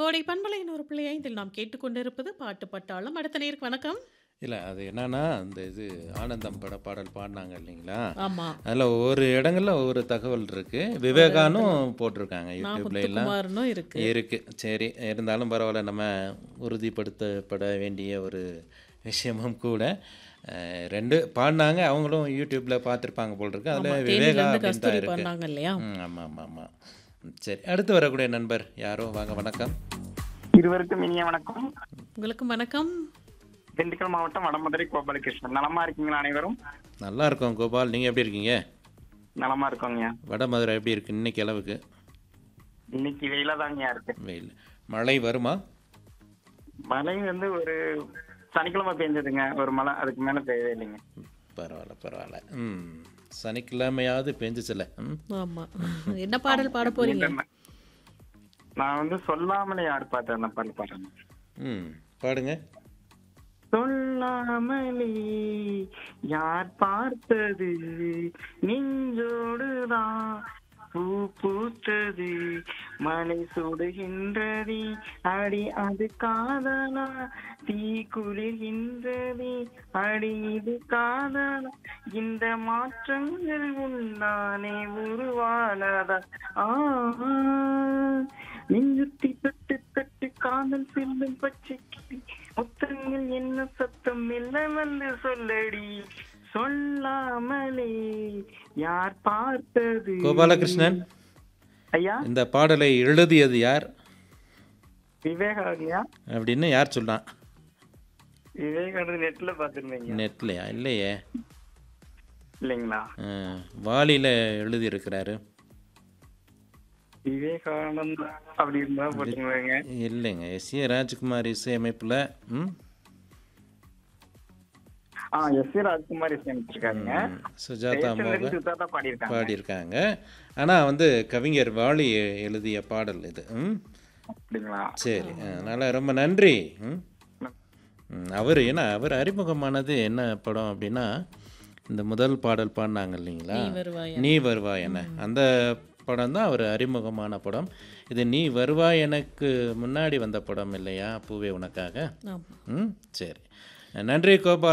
கோடை பண்பலையின் ஒரு பிள்ளையை இதில் நாம் கேட்டுக்கொண்டிருப்பது பாட்டு பட்டாளம் அடுத்த நேருக்கு வணக்கம் இல்லை அது என்னன்னா அந்த இது ஆனந்தம் பட பாடல் பாடினாங்க இல்லைங்களா ஆமா அதில் ஒவ்வொரு இடங்கள்ல ஒவ்வொரு தகவல் இருக்கு விவேகானும் போட்டிருக்காங்க நான் யூடியூப்ல எல்லாம் முத்துக்குமாரனும் இருக்கு இருக்கு சரி இருந்தாலும் பரவாயில்ல நம்ம உறுதிப்படுத்தப்பட வேண்டிய ஒரு விஷயமும் கூட அஹ், ரெண்டு பாடினாங்க அவங்களும் யூடியூப்ல பார்த்துருப்பாங்க போல் இருக்கு ஆமா, அதில் தேனில விவேகா இருந்து அப்படின்னு தான் கஸ்தூரி இருக்கு பண்ணாங்க இல்லையா ம், ஆமாம் ஆமாம் ஆமாம் சரி அடுத்து வரக்கூடிய நண்பர் யாரோ வாங்க வணக்கம் இருவருக்கும் இனிய வணக்கம் உங்களுக்கு வணக்கம் திண்டுக்கல் மாவட்டம் வடமதுரை கோபாலகிருஷ்ணன் நலமா இருக்கீங்களா அனைவரும் நல்லா இருக்கோம் கோபால் நீங்கள் எப்படி இருக்கீங்க நலமா இருக்கோங்க வட மதுரை எப்படி இருக்கு இன்னைக்கு அளவுக்கு இன்னைக்கு வெயிலா தாங்க இருக்கு வெயில் மழை வருமா மழை வந்து ஒரு சனிக்கிழமை பெஞ்சதுங்க ஒரு மழை அதுக்கு மேல பெய்யவே இல்லைங்க பரவாயில்ல பரவாயில்ல ம் சனிக்கிழமையாவது பெஞ்சிச்சுல ம் ஆமா என்ன பாடல் பாட போறீங்க நான் வந்து சொல்லாமலே யார் பார்த்து அந்த பாட்டு பாடுறேன் ம் பாடுங்க சொல்லாமலே யார் பார்த்தது நெஞ்சோடுதான் பூ பூத்தது மலை சுடுகின்றது அடி அது காதலா தீ குளிர்கின்றது அடி இது காதலா இந்த மாற்றங்கள் உண்டானே உருவானதா ஆ நெஞ்சுத்தி தொட்டு தொட்டு காதல் செல்லும் பச்சை கிளி முத்தங்கள் என்ன சத்தம் இல்ல வந்து சொல்லடி சொல்லாமலே யார் பார்த்தது கோபாலகிருஷ்ணன் ஐயா இந்த பாடலை எழுதியது யார் விவேகானந்தா அப்படின்னு யார் சொன்னான் விவேகானந்த நெட்ல பாத்துருந்தீங்க நெட்லையா இல்லையே இல்லைங்களா ஆ, வாலியில எழுதியிருக்கிறாரு விவேகானந்தா அப்படி இருந்தா போட்டுங்க இல்லைங்க எஸ் ஏ ராஜ்குமார் இசையமைப்பில் ம் ஆ எஸ் சி ராஜ்குமார் இசையமைச்சிருக்காருங்க ம், சுஜாதா மோகன் சுத்தாதா பாடியிருக்காங்க பாடியிருக்காங்க ஆனால் வந்து கவிஞர் வாலி எழுதிய பாடல் இது ம் அப்படிங்களா சரி அதனால் ரொம்ப நன்றி ம் ம், அவர் ஏன்னா அவர் அறிமுகமானது என்ன படம் அப்படின்னா இந்த முதல் பாடல் பாடினாங்க இல்லைங்களா நீ வருவாயா? நீ வருவாய் என அந்த படம் தான் அவர் அறிமுகமான படம் இது நீ வருவாய் எனக்கு முன்னாடி வந்த படம் இல்லையா பூவே உனக்காக ஆமா ம் சரி நன்றி கோபால்